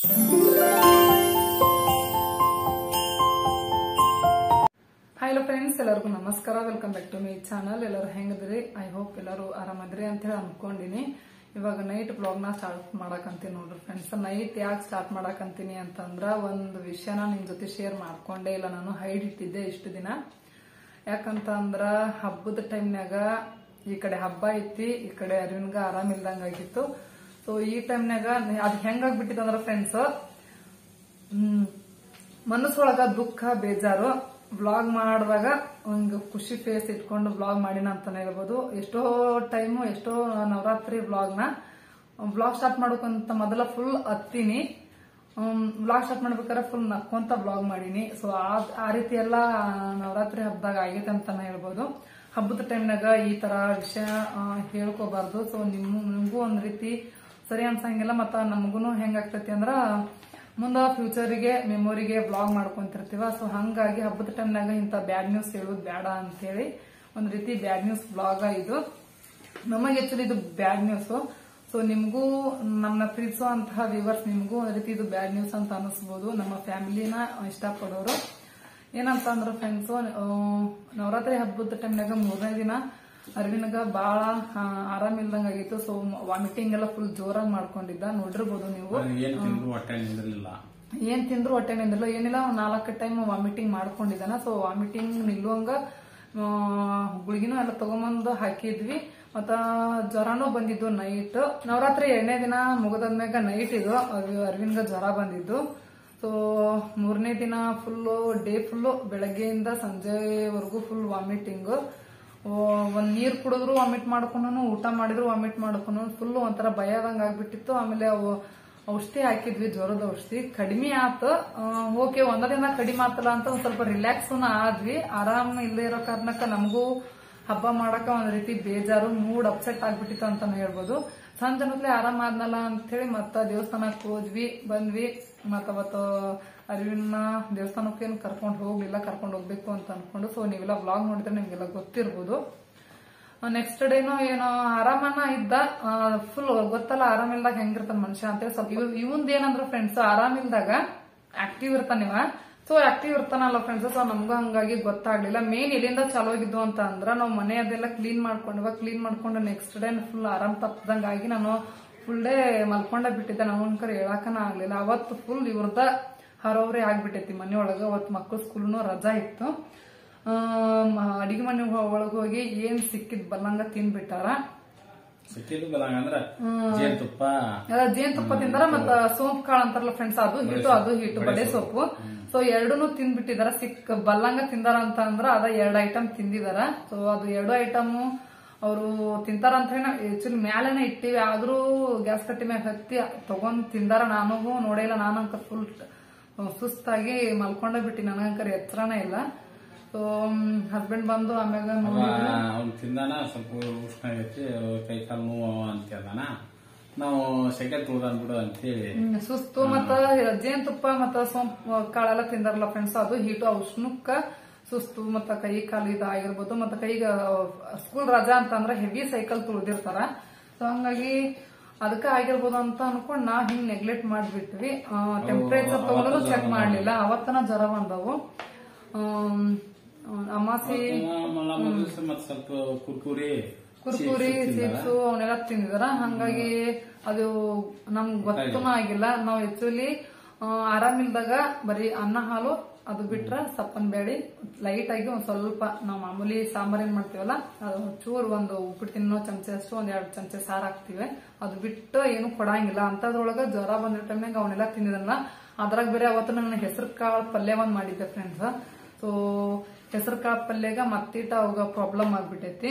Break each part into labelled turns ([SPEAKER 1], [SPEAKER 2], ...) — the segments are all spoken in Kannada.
[SPEAKER 1] ಹಲೋ ಫ್ರೆಂಡ್ಸ್ ಎಲ್ಲರಿಗೂ ನಮಸ್ಕಾರ welcome back to my channel ಎಲ್ಲರೂ ಹೆಂಗದ್ರಿ ಐ ಹೋಪ್ ಎಲ್ಲರೂ ಆರಾಮದ್ರಿ ಅಂತ ಹೇಳಿ ಅನ್ಕೊಂಡಿನಿ ಇವಾಗ ನೈಟ್ ಬ್ಲಾಗ್ನ ಸ್ಟಾರ್ಟ್ ಮಾಡಕಂತೀನಿ ನೋಡ್ರಿ ಫ್ರೆಂಡ್ಸ್ ನೈಟ್ ಯಾಕೆ ಸ್ಟಾರ್ಟ್ ಮಾಡಕಂತೀನಿ ಅಂತಂದ್ರ ಒಂದು ವಿಷಯನ ನಿಮ್ ಜೊತೆ ಶೇರ್ ಮಾಡ್ಕೊಂಡೇ ಇಲ್ಲ ನಾನು ಹೈಡ್ ಇಟ್ಟಿದ್ದೆ ಇಷ್ಟು ದಿನ ಯಾಕಂತ ಅಂದ್ರ ಹಬ್ಬದ ಟೈಮ್ನಾಗ ಈ ಕಡೆ ಹಬ್ಬ ಐತಿ ಈ ಕಡೆ ಅರಿವಿನ್ಗ ಆರಾಮಿಲ್ದಂಗ ಆಗಿತ್ತು ಸೊ ಈ ಟೈಮ್ನಾಗ ಅದ್ ಹೆಂಗಾಗ್ಬಿಟ್ಟಿತ್ತು ಅಂದ್ರ ಫ್ರೆಂಡ್ಸ್ ಹ್ಮ್ ಮನಸ್ಸೊಳಗ ದುಃಖ ಬೇಜಾರು ಬ್ಲಾಗ್ ಮಾಡಿದಾಗ ಒಂದು ಖುಷಿ ಫೇಸ್ ಇಟ್ಕೊಂಡು ಬ್ಲಾಗ್ ಮಾಡಿನ ಅಂತಾನೆ ಹೇಳ್ಬೋದು ಎಷ್ಟೋ ಟೈಮು ಎಷ್ಟೋ ನವರಾತ್ರಿ ಬ್ಲಾಗ್ನ ಬ್ಲಾಗ್ ಸ್ಟಾರ್ಟ್ ಮಾಡೋಕಂತ ಮೊದಲ ಫುಲ್ ಹತ್ತೀನಿ ಬ್ಲಾಗ್ ಸ್ಟಾರ್ಟ್ ಮಾಡ್ಬೇಕಾದ್ರೆ ಫುಲ್ ನಕ್ಕೊಂತ ಬ್ಲಾಗ್ ಮಾಡೀನಿ ಸೊ ಆ ರೀತಿ ಎಲ್ಲ ನವರಾತ್ರಿ ಹಬ್ಬದಾಗ ಆಗೈತೆ ಅಂತಾನೆ ಹೇಳ್ಬೋದು ಹಬ್ಬದ ಟೈಮ್ನಾಗ ಈ ತರ ವಿಷಯ ಆ, ಹೇಳ್ಕೋಬಾರ್ದು ಸೊ ನಿಮ್ ನಿಮ್ಗೂ ಒಂದ್ ರೀತಿ ಸರಿ ಅನ್ಸಂಗಿಲ್ಲ ಮತ್ತ ನಮಗೂ ಹೆಂಗಾಗ್ತೈತಿ ಅಂದ್ರ ಮುಂದ ಫ್ಯೂಚರಿಗೆ ಮೆಮೊರಿಗೆ ಬ್ಲಾಗ್ ಮಾಡ್ಕೊಂತಿರ್ತೀವ ಸೊ ಹಂಗಾಗಿ ಹಬ್ಬದ ಟೈಮ್ನಾಗ ಇಂಥ ಬ್ಯಾಡ್ ನ್ಯೂಸ್ ಹೇಳೋದು ಬೇಡ ಅಂತ ಹೇಳಿ ಒಂದ್ ರೀತಿ ಬ್ಯಾಡ್ ನ್ಯೂಸ್ ಬ್ಲಾಗ ಇದು ನಮಗೆ ಆಕ್ಚುಲಿ ಇದು ಬ್ಯಾಡ್ ನ್ಯೂಸ್ ಸೊ ನಿಮ್ಗೂ ನನ್ನ ಪ್ರೀತಿಸುವಂತಹ ವ್ಯೂವರ್ಸ್ ನಿಮ್ಗೂ ಒಂದ್ ರೀತಿ ಇದು ಬ್ಯಾಡ್ ನ್ಯೂಸ್ ಅಂತ ಅನಿಸ್ಬೋದು ನಮ್ಮ ಫ್ಯಾಮಿಲಿನ ಇಷ್ಟಪಡೋರು ಏನಂತ ಅಂದ್ರೆ ಫ್ರೆಂಡ್ಸ್ ನವರಾತ್ರಿ ಹಬ್ಬದ ಟೈಮ್ನಾಗ ಮೂರನೇ ದಿನ ಅರವಿಂದಗ ಬಾಳ ಆ, ಆರಾಮಿಲ್ದಂಗ ಆಗಿತ್ತು ಸೊ ವಾಮಿಟಿಂಗ್ ಎಲ್ಲ ಫುಲ್ ಜೋರಾಗಿ ಮಾಡ್ಕೊಂಡಿದ್ದ ನೋಡಿರ್ಬೋದು ನೀವು
[SPEAKER 2] ಅವ್ನಿಗೆ ಏನ್ ತಿಂದ್ರು ಹೊಟ್ಟೆ ನಿಂದಿರ್ಲಿಲ್ಲ
[SPEAKER 1] ಏನ್ ತಿಂದ್ರು ಹೊಟ್ಟೆ ನಿಂದಿಲ್ಲ ಏನಿಲ್ಲ ಒಂದ್ ನಾಲ್ಕು ಟೈಮ್ ವಾಮಿಟಿಂಗ್ ಮಾಡ್ಕೊಂಡಿದ್ದಾನ ಸೊ ವಾಮಿಟಿಂಗ್ ನಿಲ್ಲುವಂಗ ಆ, ಗುಳಿಗಿನೂ ಎಲ್ಲ ತಗೊಂಬಂದು ಹಾಕಿದ್ವಿ ಮತ್ತ ಜ್ವರನೂ ಬಂದಿದ್ದು ನೈಟ್ ನವರಾತ್ರಿ ಎರಡನೇ ದಿನ ಮುಗದಾದ್ಮ್ಯಾಗ ನೈಟ್ ಇದು ಅವ್- ಅರವಿಂದ್ಗ ಜ್ವರ ಬಂದಿದ್ದು ಸೊ ಮೂರನೇ ದಿನ ಫುಲ್ಲು ಡೇ ಫುಲ್ಲು ಬೆಳಗ್ಗೆಯಿಂದ ಸಂಜೆವರೆಗೂ ಫುಲ್ ವಾಮಿಟಿಂಗ್ ಒಂದ್ ನೀರ್ ಕುಡಿದ್ರು ವಾಮಿಟ್ ಮಾಡ್ಕೊಂಡು ಊಟ ಮಾಡಿದ್ರು ವಾಮಿಟ್ ಮಾಡ್ಕೊಂಡು ಫುಲ್ ಒಂಥರ ಭಯದಂಗ ಆಗ್ಬಿಟ್ಟಿತ್ತು ಆಮೇಲೆ ಅವು ಔಷಧಿ ಹಾಕಿದ್ವಿ ಜ್ವರದ ಔಷಧಿ ಕಡಿಮೆ ಆತು ಓಕೆ ಒಂದ ದಿನ ಕಡಿಮೆ ಆತಲ್ಲ ಅಂತ ಒಂದ್ ಸ್ವಲ್ಪ ರಿಲ್ಯಾಕ್ಸ್ ಆದ್ವಿ ಆರಾಮ್ ಇಲ್ಲದೆ ಇರೋ ಕಾರಣಕ್ಕ ನಮಗೂ ಹಬ್ಬ ಮಾಡಕ ಒಂದ್ ರೀತಿ ಬೇಜಾರು ಮೂಡ್ ಅಪ್ಸೆಟ್ ಆಗ್ಬಿಟ್ಟಿತ್ತು ಅಂತಾನೆ ಹೇಳ್ಬೋದು ಸಂಜೆ ಹೊತ್ಲೆ ಆರಾಮ್ ಆದ್ನಲ್ಲ ಅಂತೇಳಿ ಮತ್ತ ದೇವಸ್ಥಾನಕ್ಕೆ ಹೋದ್ವಿ ಬಂದ್ವಿ ಮತ್ತ ಅವತ್ತು ಅರಿವಿನ ದೇವಸ್ಥಾನಕ್ಕೆ ಏನು ಕರ್ಕೊಂಡು ಹೋಗ್ಲಿಲ್ಲ ಕರ್ಕೊಂಡು ಹೋಗ್ಬೇಕು ಅಂತ ಅನ್ಕೊಂಡು ಸೊ ನೀವೆಲ್ಲ ಬ್ಲಾಗ್ ನೋಡಿದ್ರೆ ನಿಮ್ಗೆಲ್ಲ ಗೊತ್ತಿರ್ಬೋದು ನೆಕ್ಸ್ಟ್ ಡೇನು ಏನೋ ಆರಾಮನ ಇದ್ದ ಫುಲ್ ಗೊತ್ತಲ್ಲ ಆರಾಮಿಲ್ದಾಗ ಹೆಂಗಿರ್ತಾನ ಮನುಷ್ಯ ಅಂತೇಳಿ ಸ್ವಲ್ಪ ಇವ್ ಇವಂದ್ ಏನಂದ್ರ ಫ್ರೆಂಡ್ಸ್ ಆರಾಮಿಲ್ದಾಗ ಆಕ್ಟಿವ್ ಇರ್ತಾನಿವ ಸೊ ಆಕ್ಟಿವ್ ಇರ್ತಾನಲ್ಲ ಫ್ರೆಂಡ್ಸ್ ಸೊ ನಮ್ಗೂ ಹಂಗಾಗಿ ಗೊತ್ತಾಗ್ಲಿಲ್ಲ ಮೇನ್ ಎಲ್ಲಿಂದ ಚಾಲೂ ಆಗಿದ್ದು ಅಂತ ಅಂದ್ರ ನಾವು ಮನೆ ಅದೆಲ್ಲ ಕ್ಲೀನ್ ಮಾಡ್ಕೊಂಡ್ವ ಕ್ಲೀನ್ ಮಾಡ್ಕೊಂಡು ನೆಕ್ಸ್ಟ್ ಡೇ ಫುಲ್ ಆರಾಮ್ ತಪ್ಪದಂಗಾಗಿ ನಾನು ಫುಲ್ ಡೇ ಮಲ್ಕೊಂಡ ಬಿಟ್ಟಿದ್ದೆ ನಾವು ಕರೆ ಹೇಳಕನ ಆಗ್ಲಿಲ್ಲ ಅವತ್ತು ಫುಲ್ ಇವ್ರದ ಹರೋವ್ರೆ ಆಗ್ಬಿಟ್ಟೈತಿ ಮನೆಯೊಳಗ ಅವತ್ತು ಮಕ್ಕಳು ಸ್ಕೂಲ್ನು ರಜಾ ಇತ್ತು ಅಡಿಗೆ ಮನೆ ಒಳಗೆ ಹೋಗಿ ಏನ್ ಸಿಕ್ಕಿದ್ ಬಲ್ಲಂಗ ತಿನ್ಬಿಟ್ಟಾರ
[SPEAKER 2] ಸಿಕ್ಕಿದ್ದು ಬರಂಗ ಅಂದ್ರ ಜೇನುತುಪ್ಪ
[SPEAKER 1] ಅದ ಜೇನುತುಪ್ಪ ತಿಂದಾರ ಮತ್ತ ಸೋಂಪು ಕಾಳು ಅಂತಾರಲ್ಲ ಫ್ರೆಂಡ್ಸ್ ಅದು ಹಿಟ್ಟು ಅದು ಹಿಟ್ಟು ಬಡೆ ಸೊಪ್ಪು ಸೊ ಎರಡೂನು ತಿಂದ್ಬಿಟ್ಟಿದಾರ ಸಿಕ್ ಬಲ್ಲಂಗ ತಿಂದಾರ ಅಂತ ಅಂದ್ರ ಅದ ಎರಡ್ ಐಟಮ್ ತಿಂದಿದಾರ ಸೊ ಅದು ಎರಡು ಐಟಮ್ ಅವರು ತಿಂತಾರ ಅಂತ ಹೇಳಿ ನಾವು ಆಕ್ಚುಲಿ ಮ್ಯಾಲೇನೆ ಇಟ್ಟಿವಿ ಆದ್ರೂ ಗ್ಯಾಸ್ ಕಟ್ಟಿ ಮ್ಯಾಗ ಹತ್ತಿ ತಗೊಂಡ್ ತಿಂದಾರ ನನಗೂ ನೋಡಿಲ್ಲ ನಾನಂಕ ಫುಲ್ ಸುಸ್ತಾಗಿ ಮಲ್ಕೊಂಡ ಬಿಟ್ಟಿ ನನಗಂಕರ ಎಚ್ಚರನೇ ಇಲ್ಲ ಸೊ ಹಸ್ಬೆಂಡ್ ಬಂದು ಆಮ್ಯಾಗ ನೋಡಿ
[SPEAKER 2] ಅವ್ನು ತಿಂದಾನ ಸ್ವಲ್ಪ ಉಷ್ಣ ಆಗೈತಿ ಕೈ ಕಾಲು ನೋವು ಅಂತ ಹೇಳ್ದಾನ ನಾವು ಸೆಕೆ ತುಳ್ದ ಅಂದ್ಬಿಡು ಅಂತೇಳಿ
[SPEAKER 1] ಹ್ಮ್, ಸುಸ್ತು ಮತ್ತ ಜೇನುತುಪ್ಪ ಮತ್ತ ಸೋಂಪು ಕಾಳೆಲ್ಲ ತಿಂದಾರಲ್ಲ ಫ್ರೆಂಡ್ಸ್ ಅದು ಹೀಟು ಉಷ್ಣಕ್ಕ ಸುಸ್ತು ಮತ್ತ ಕೈ ಕಾಲು ಇದಾಗಿರ್ಬೋದು ಮತ್ತ ಕೈಗ ಸ್ಕೂಲ್ ರಜಾ ಅಂತಂದ್ರ ಹೆವಿ ಸೈಕಲ್ ತುಳಿದಿರ್ತಾರ ಸೊ ಹಂಗಾಗಿ ಅದಕ್ಕ ಆಗಿರ್ಬೋದು ಅಂತ ಅನ್ಕೊಂಡ್ ನಾವ್ ಹಿಂಗ್ ನೆಗ್ಲೆಕ್ಟ್ ಮಾಡ್ಬಿಟ್ವಿ ಟೆಂಪರೇಚರ್ ತಗೊಂಡು ಚೆಕ್ ಮಾಡ್ಲಿಲ್ಲ ಅವತ್ತನ ಜ್ವರ ಬಂದವು ಆಮ್, ಅಮಾಸಿ
[SPEAKER 2] ಮತ್ತ ಸ್ವಲ್ಪ ಕುರ್ಕುರಿ
[SPEAKER 1] ಕುರ್ಕುರಿ ಚಿಪ್ಸ್ ಅವನ್ನೆಲ್ಲ ತಿಂದಿದಾರ ಹಂಗಾಗಿ ಅದು ನಮ್ಗ್ ಗೊತ್ತೂ ಆಗಿಲ್ಲ ನಾವ್ ಆಕ್ಚುಲಿ ಆರಾಮಿಲ್ದಾಗ ಬರೀ ಅನ್ನ ಹಾಲು ಅದು ಬಿಟ್ರ ಸಪ್ಪನ್ ಬೇಡಿ ಲೈಟ್ ಆಗಿ ಒಂದ್ ಸ್ವಲ್ಪ ನಾವ್ ಮಾಮೂಲಿ ಸಾಂಬಾರ್ ಏನ್ ಮಾಡ್ತೀವಲ್ಲ ಅದು ಚೂರ್ ಒಂದು ಉಪ್ಪಿಟ್ಟು ತಿನ್ನೋ ಚಮಚೆ ಅಷ್ಟು ಒಂದ್ ಎರಡ್ ಚಮಚೆ ಸಾರ್ ಹಾಕ್ತಿವಿ ಅದು ಬಿಟ್ಟು ಏನು ಕೊಡಂಗಿಲ್ಲ ಅಂತದ್ರೊಳಗ ಜ್ವರ ಬಂದಿರೋ ಟೈಮ್ನಾಗ ಅವನ್ನೆಲ್ಲ ತಿಂದಿದಲ್ಲ ಅದ್ರಾಗ ಬೇರೆ ಅವತ್ತು ನನ್ನ ಹೆಸರು ಕಾಳು ಪಲ್ಯ ಒಂದ್ ಮಾಡಿದ್ದೆ ಫ್ರೆಂಡ್ಸ್ ಸೊ ಹೆಸರು ಕಾಳು ಪಲ್ಯಗ ಮತ್ತಿಟ್ಟ ಅವಾಗ ಪ್ರಾಬ್ಲಮ್ ಆಗ್ಬಿಟ್ಟೈತಿ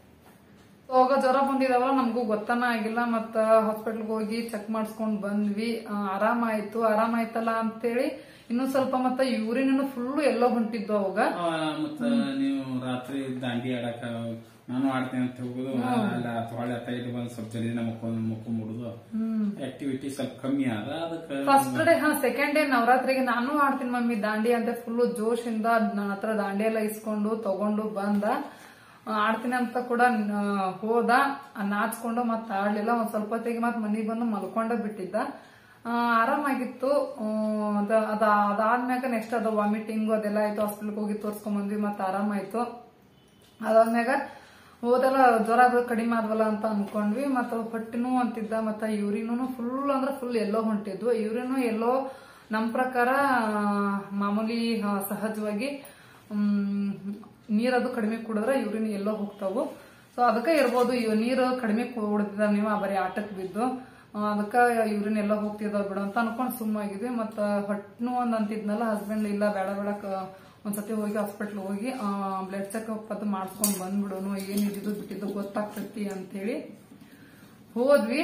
[SPEAKER 1] ಅವಾಗ ಜ್ವರ ಬಂದಿದಾವಲ್ಲ ನಮಗೂ ಗೊತ್ತನ ಆಗಿಲ್ಲ ಮತ್ತ ಹಾಸ್ಪಿಟಲ್ಗೆ ಹೋಗಿ ಚೆಕ್ ಮಾಡಿಸ್ಕೊಂಡ್ ಬಂದ್ವಿ ಆ, ಆರಾಮಾಯ್ತು ಆರಾಮಾಯ್ತಲ್ಲ ಅಂತೇಳಿ ಇನ್ನು ಸ್ವಲ್ಪ ಮತ್ತ ಯೂರಿನ್ ಫುಲ್ ಎಲ್ಲೋ ಹೊಂಟಿದ್ವು ಅವಾಗ
[SPEAKER 2] ಮತ್ತ ನೀವು ರಾತ್ರಿ ದಾಂಡಿ ಆಡಕ ನಾನು ಆಡ್ತೇನೆ ಅಂತ ಹೋಗುದು ಅಲ್ಲ ತೊಳೆ ಹತ್ತ ಇಲ್ಲಿ ಬಂದು ಸ್ವಲ್ಪ ಜಲ್ದಿನ ಮುಕ್ಕೊಂಡ್ ಮುಕ್ಕೊಂಡ್ಬಿಡುದು ಆಕ್ಟಿವಿಟಿ ಸ್ವಲ್ಪ ಕಮ್ಮಿ ಆದ ಅದಕ್ಕೆ
[SPEAKER 1] ಫಸ್ಟ್ ಡೇ ಹಾ ಸೆಕೆಂಡ್ ಡೇ ನವರಾತ್ರಿಗೆ ನಾನು ಆಡ್ತೀನಿ ಮಮ್ಮಿ ದಾಂಡಿ ಅಂತ ಫುಲ್ ಜೋಶಿಂದ ನನ್ನ ಹತ್ರ ದಾಂಡಿ ಎಲ್ಲ ಇಸ್ಕೊಂಡು ತಗೊಂಡು ಬಂದ ಆ, ಆಡ್ತೀನಿ ಅಂತ ಕೂಡ ಆ, ಹೋದ ಆ, ನಾಚ್ಕೊಂಡು ಮತ್ತ ಆಡ್ಲಿಲ್ಲ ಒಂದ್ ಸ್ವಲ್ಪ ಹೊತ್ತಿಗೆ ಮತ್ ಮನಿಗ್ ಬಂದು ಮಲ್ಕೊಂಡ ಬಿಟ್ಟಿದ್ದ ಆ, ಆರಾಮ ಆರಾಮಾಗಿತ್ತು ಹ್ಮ್, ಅದ ಅದ ಅದಾದ್ಮ್ಯಾಗ ನೆಕ್ಸ್ಟ್ ಅದು ವಾಮಿಟಿಂಗ್ ಅದೆಲ್ಲ ಆಯ್ತು ಹಾಸ್ಪಿಟಲ್ಗೆ ಹೋಗಿ ತೋರ್ಸ್ಕೊಂಡ್ ಬಂದ್ವಿ ಮತ್ತೆ ಆರಾಮಾಯ್ತು ಅದಾದ್ಮ್ಯಾಗ ಹೋದೆಲ್ಲ ಜ್ವರ ಅದು ಕಡಿಮೆ ಆದ್ವಲ್ಲ ಅಂತ ಅನ್ಕೊಂಡ್ವಿ ಮತ್ತ ಹೊಟ್ಟಿನೂ ಅಂತಿದ್ದ ಮತ್ತ ಯೂರಿನೂ ಫುಲ್ ಅಂದ್ರೆ ಫುಲ್ ಎಲ್ಲೋ ಹೊಂಟಿದ್ವು ಯೂರಿನು ಎಲ್ಲೋ ನಮ್ ಪ್ರಕಾರ ಆ, ಮಾಮೂಲಿ ಆ, ಸಹಜವಾಗಿ ಹ್ಮ್, ನೀರದು ಕಡಿಮೆ ಕುಡಿದ್ರೆ ಯೂರಿನ್ ಎಲ್ಲೋ ಹೋಗ್ತಾವು ಸೊ ಅದಕ್ಕೆ ಇರ್ಬೋದು ಇವ್ ನೀರು ಕಡಿಮೆ ಕುಡಿದ ನೀವು ಬರೀ ಆಟಕ್ ಬಿದ್ದು ಅದಕ್ಕ ಯೂರಿನ್ ಎಲ್ಲ ಹೋಗ್ತಿದಾವ್ ಬಿಡು ಅಂತ ಅನ್ಕೊಂಡ್ ಸುಮ್ಮಾಗಿದ್ವಿ ಮತ್ತ ಹೊಟ್ನು ಒಂದ್ ಅಂತಿದ್ನಲ್ಲ ಹಸ್ಬೆಂಡ್ ಇಲ್ಲ ಬೇಡ ಬೇಡ ಕ- ಒಂದ್ಸತಿ ಹೋಗಿ ಹಾಸ್ಪಿಟ್ಲ್ ಹೋಗಿ ಬ್ಲಡ್ ಚೆಕ್ಅಪ್ ಅದು ಮಾಡ್ಸ್ಕೊಂಡ್ ಬಂದ್ಬಿಡೋನು ಏನ್ ಇದ್ದಿದ್ದು ಬಿಟ್ಟಿದ್ದು ಗೊತ್ತಾಗ್ತೈತಿ ಅಂತೇಳಿ ಹೋದ್ವಿ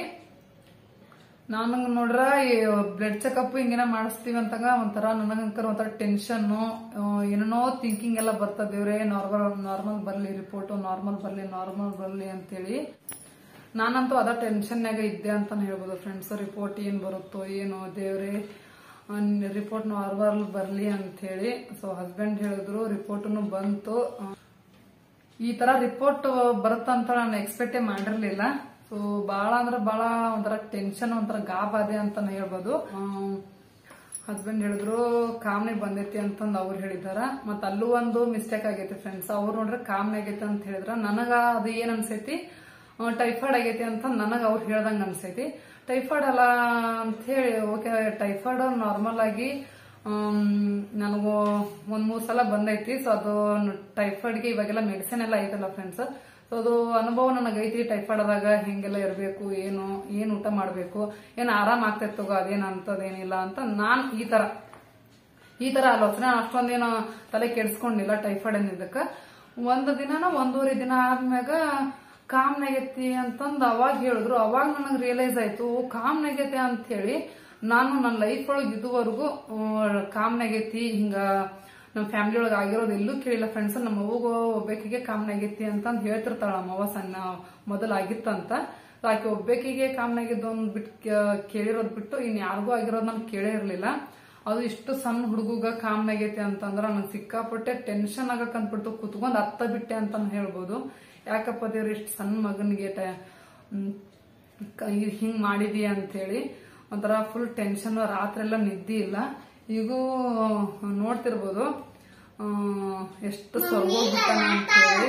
[SPEAKER 1] ನಾನು ನೋಡ್ರ ಬ್ಲಡ್ ಚೆಕಪ್ ಹಿಂಗೇನ ಮಾಡಿಸ್ತೀವಿ ಅಂತಾಗ ಒಂಥರ ನನಗಂಕರ ಒಂಥರ ಟೆನ್ಷನ್ ಏನೇನೋ ಥಿಂಕಿಂಗ್ ಎಲ್ಲ ಬರ್ತದೇವ್ರೆ ನಾರ್ಮಲ್ ನಾರ್ಮಲ್ ಬರ್ಲಿ ರಿಪೋರ್ಟ್ ನಾರ್ಮಲ್ ಬರ್ಲಿ ನಾರ್ಮಲ್ ಬರ್ಲಿ ಅಂತೇಳಿ ನಾನಂತೂ ಅದ ಟೆನ್ಷನ್ನಾಗ ಇದ್ದೆ ಅಂತಾನೆ ಹೇಳ್ಬೋದು ಫ್ರೆಂಡ್ಸ್ ರಿಪೋರ್ಟ್ ಏನ್ ಬರುತ್ತೋ ಏನೋ ದೇವ್ರೆ ರಿಪೋರ್ಟ್ ನಾರ್ಮಲ್ ಬರ್ಲಿ ಅಂತ ಹೇಳಿ ಸೊ ಹಸ್ಬೆಂಡ್ ಹೇಳಿದ್ರು ರಿಪೋರ್ಟ್ನು ಬಂತು ಆ, ಈ ತರ ರಿಪೋರ್ಟ್ ಬರುತ್ತಂತ ನಾನು ಎಕ್ಸ್ಪೆಕ್ಟೇ ಮಾಡಿರ್ಲಿಲ್ಲ ಸೊ ಬಾಳ ಅಂದ್ರೆ ಬಾಳ ಒಂಥರ ಟೆನ್ಷನ್ ಒಂಥರ ಗಾಬಾದೆ ಅಂತಾನೆ ಹೇಳ್ಬೋದು ಹಸ್ಬೆಂಡ್ ಹೇಳಿದ್ರು ಕಾಮ್ನೆ ಬಂದೈತಿ ಅಂತಂದು ಅವ್ರು ಹೇಳಿದಾರ ಮತ್ತ ಅಲ್ಲೂ ಒಂದು ಮಿಸ್ಟೇಕ್ ಆಗೈತಿ ಫ್ರೆಂಡ್ಸ್ ಅವ್ರು ನೋಡ್ರೆ ಕಾಮ್ನೆ ಆಗೈತಿ ಅಂತ ಹೇಳಿದ್ರ ನನಗ ಅದು ಏನ್ ಅನ್ಸೈತಿ ಟೈಫಾಯ್ಡ್ ಆಗೈತಿ ಅಂತ ನನಗ ಅವ್ರು ಹೇಳ್ದಂಗ ಅನ್ಸೈತಿ ಟೈಫಾಯ್ಡ್ ಅಲ್ಲ ಅಂತ ಹೇಳಿ ಓಕೆ ಟೈಫಾಯ್ಡ್ ನಾರ್ಮಲ್ ಆಗಿ ನನಗೂ ಒಂದ್ ಮೂರ್ ಸಲ ಬಂದೈತಿ ಸೊ ಅದು ಟೈಫಾಯ್ಡ್ಗೆ ಇವಾಗೆಲ್ಲ ಮೆಡಿಸಿನ್ ಎಲ್ಲ ಐತಲ್ಲ ಫ್ರೆಂಡ್ಸ್ ಸೊ ಅದು ಅನುಭವ ನನಗೈತಿ ಟೈಫಾಯ್ಡ್ ಆದಾಗ ಹೆಂಗೆಲ್ಲ ಇರಬೇಕು ಏನು ಏನ್ ಊಟ ಮಾಡಬೇಕು ಏನ್ ಆರಾಮ್ ಆಗ್ತೈತೆ ತಗೋ ಅದೇನ್ ಅಂತದೇನಿಲ್ಲ ಅಂತ ನಾನ್ ಈ ತರ ಈ ತರ ಆಲೋಚನೆ ಅಷ್ಟೊಂದೇನು ತಲೆ ಕೆಡ್ಸ್ಕೊಂಡಿಲ್ಲ ಟೈಫಾಯ್ಡ್ ಅನ್ನೋದಕ್ಕ ಒಂದು ದಿನನ ಒಂದೂವರೆ ದಿನ ಆದ್ಮ್ಯಾಗ ಕಾಮ್ ನೆಗೆತಿ ಅಂತಂದ್ ಅವಾಗ ಹೇಳಿದ್ರು ಅವಾಗ ನನಗೆ ರಿಯಲೈಸ್ ಆಯ್ತು ಓ, ಕಾಮ್ ನೆಗೆತೆ ಅಂತ ಹೇಳಿ ನಾನು ನನ್ನ ಲೈಫ್ ಒಳಗೆ ಇದುವರೆಗೂ ಕಾಮ್ ನೆಗೆತಿ ಹಿಂಗ ನಮ್ಮ ಫ್ಯಾಮಿಲಿ ಒಳಗೆ ಆಗಿರೋದು ಎಲ್ಲೂ ಕೇಳಿಲ್ಲ ಫ್ರೆಂಡ್ಸ್ ನಮ್ಮ ಅವ್ವಗೂ ಒಬ್ಬಾಕಿಗೆ ಕಾಮ್ ನೆಗೆತಿ ಅಂತಂದ್ ಹೇಳ್ತಿರ್ತಾಳ ನಮ್ಮ ಅವ್ವ ಸಣ್ಣ ಮೊದಲಾಗಿತ್ತಂತ So ಆಕೆ ಒಬ್ಬಾಕಿಗೆ ಕಾಮ್ ನೆಗೆದ್ದು ಒಂದ್ ಬಿಟ್ಟು ಕೇಳಿರೋದ್ ಬಿಟ್ಟು ಇನ್ ಯಾರಿಗೂ ಆಗಿರೋದು ನಾನು ಕೇಳೇ ಇರ್ಲಿಲ್ಲ ಅದು ಇಷ್ಟು ಸಣ್ಣ ಹುಡುಗಗ ಕಾಮ್ ಆಗೈತೆ ಅಂತಂದ್ರ ನಂಗೆ ಸಿಕ್ಕಾಪಟ್ಟೆ ಟೆನ್ಷನ್ ಆಗಕ್ ಅಂದ್ಬಿಟ್ಟು ಕುತ್ಕೊಂಡ್ ಅತ್ತ ಬಿಟ್ಟೆ ಅಂತ ಹೇಳ್ಬೋದು ಯಾಕಪ್ಪ ದೇವ್ರ ಇಷ್ಟು ಸಣ್ಣ ಮಗನಿಗೆ ಟ- ಹ್ಮ್, ಕ- ಇದ್ ಹಿಂಗ್ ಮಾಡಿದಿ ಅಂತೇಳಿ ಒಂಥರ ಫುಲ್ ಟೆನ್ಷನ್ ರಾತ್ರಿ ಎಲ್ಲ ನಿದ್ದೆ ಇಲ್ಲ ಈಗೂ ನೋಡ್ತಿರ್ಬೋದು ಆ, ಎಷ್ಟು ಸ್ವರ್ಗೋಗ್ಬಿಟ್ಟಾನ ಅಂತೇಳಿ